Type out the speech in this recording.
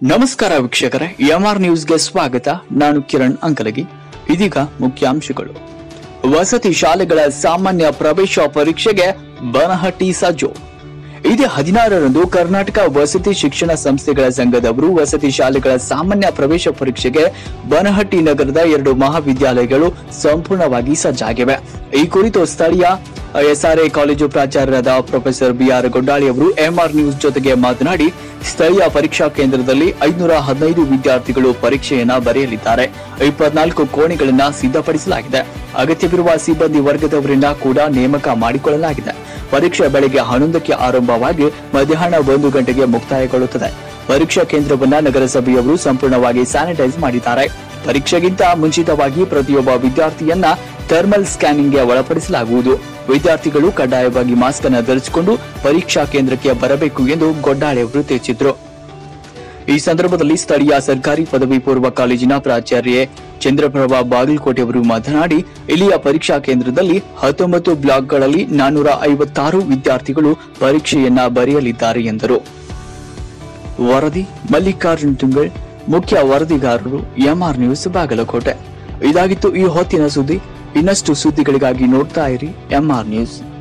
ನಮಸ್ಕಾರ ವೀಕ್ಷಕರೇ ಎಂಆರ್ ನ್ಯೂಸ್ಗೆ ಸ್ವಾಗತ ನಾನು ಕಿರಣ್ ಅಂಕಲಗಿ ಇದೀಗ ಮುಖ್ಯಾಂಶಗಳು ವಸತಿ ಶಾಲೆಗಳ ಸಾಮಾನ್ಯ ಪ್ರವೇಶ ಪರೀಕ್ಷೆಗೆ ಬನಹಟ್ಟಿ ಸಜ್ಜು ಇದೇ ಹದಿನಾರರಂದು ಕರ್ನಾಟಕ ವಸತಿ ಶಿಕ್ಷಣ ಸಂಸ್ಥೆಗಳ ಸಂಘದವರು ವಸತಿ ಶಾಲೆಗಳ ಸಾಮಾನ್ಯ ಪ್ರವೇಶ ಪರೀಕ್ಷೆಗೆ ಬನಹಟ್ಟಿ ನಗರದ ಎರಡು ಮಹಾವಿದ್ಯಾಲಯಗಳು ಸಂಪೂರ್ಣವಾಗಿ ಸಜ್ಜಾಗಿವೆ ಈ ಕುರಿತು ಸ್ಥಳೀಯ ಎಸ್ಆರ್ಎ ಕಾಲೇಜು ಪ್ರಾಚಾರ್ಯರಾದ ಪ್ರೊಫೆಸರ್ ಬಿಆರ್ ಗೊಡ್ಡಾಳಿ ಅವರು ಎಂಆರ್ ನ್ಯೂಸ್ ಜೊತೆಗೆ ಮಾತನಾಡಿ ಸ್ಥಳೀಯ ಪರೀಕ್ಷಾ ಕೇಂದ್ರದಲ್ಲಿ ಐದುನೂರ ಹದಿನೈದು ವಿದ್ಯಾರ್ಥಿಗಳು ಪರೀಕ್ಷೆಯನ್ನ ಬರೆಯಲಿದ್ದಾರೆ ಇಪ್ಪತ್ನಾಲ್ಕು ಕೋಣೆಗಳನ್ನ ಸಿದ್ಧಪಡಿಸಲಾಗಿದೆ ಅಗತ್ಯವಿರುವ ಸಿಬ್ಬಂದಿ ವರ್ಗದವರಿಂದ ಕೂಡ ನೇಮಕ ಮಾಡಿಕೊಳ್ಳಲಾಗಿದೆ ಪರೀಕ್ಷೆ ಬೆಳಗ್ಗೆ ಹನ್ನೊಂದಕ್ಕೆ ಆರಂಭವಾಗಿ ಮಧ್ಯಾಹ್ನ ಒಂದು ಗಂಟೆಗೆ ಮುಕ್ತಾಯಗೊಳ್ಳುತ್ತದೆ ಪರೀಕ್ಷಾ ಕೇಂದ್ರವನ್ನ ನಗರಸಭೆಯವರು ಸಂಪೂರ್ಣವಾಗಿ ಸ್ಯಾನಿಟೈಸ್ ಮಾಡಿದ್ದಾರೆ ಪರೀಕ್ಷೆಗಿಂತ ಮುಂಚಿತವಾಗಿ ಪ್ರತಿಯೊಬ್ಬ ವಿದ್ಯಾರ್ಥಿಯನ್ನ ಥರ್ಮಲ್ ಸ್ಕ್ಯಾನಿಂಗ್ಗೆ ಒಳಪಡಿಸಲಾಗುವುದು ವಿದ್ಯಾರ್ಥಿಗಳು ಕಡ್ಡಾಯವಾಗಿ ಮಾಸ್ಕ್ ಅನ್ನು ಧರಿಸಿಕೊಂಡು ಪರೀಕ್ಷಾ ಕೇಂದ್ರಕ್ಕೆ ಬರಬೇಕು ಎಂದು ಗೊಡ್ಡಾಳೆ ಅವರು ತಿಳಿಸಿದ್ರು ಈ ಸಂದರ್ಭದಲ್ಲಿ ಸ್ಥಳೀಯ ಸರ್ಕಾರಿ ಪದವಿ ಪೂರ್ವ ಕಾಲೇಜಿನ ಪ್ರಾಚಾರ್ಯೆ ಚಂದ್ರಪ್ರಭಾ ಬಾಗಲಕೋಟೆ ಅವರು ಮಾತನಾಡಿ ಇಲ್ಲಿಯ ಪರೀಕ್ಷಾ ಕೇಂದ್ರದಲ್ಲಿ ಹತ್ತೊಂಬತ್ತು ಬ್ಲಾಕ್ಗಳಲ್ಲಿ ನಾನ್ನೂರ ಐವತ್ತಾರು ವಿದ್ಯಾರ್ಥಿಗಳು ಪರೀಕ್ಷೆಯನ್ನ ಬರೆಯಲಿದ್ದಾರೆ ಎಂದರು ವರದಿ ಮಲ್ಲಿಕಾರ್ಜುನ್ ತುಂಗಳ್ ಮುಖ್ಯ ವರದಿಗಾರರು ಎಂಆರ್ ನ್ಯೂಸ್ ಬಾಗಲಕೋಟೆ ಇದಾಗಿತ್ತು ಈ ಹೊತ್ತಿನ ಸುದ್ದಿ ಇನ್ನಷ್ಟು ಸುದ್ದಿಗಳಿಗಾಗಿ ನೋಡ್ತಾ ಇರಿ ಎಂಆರ್ ನ್ಯೂಸ್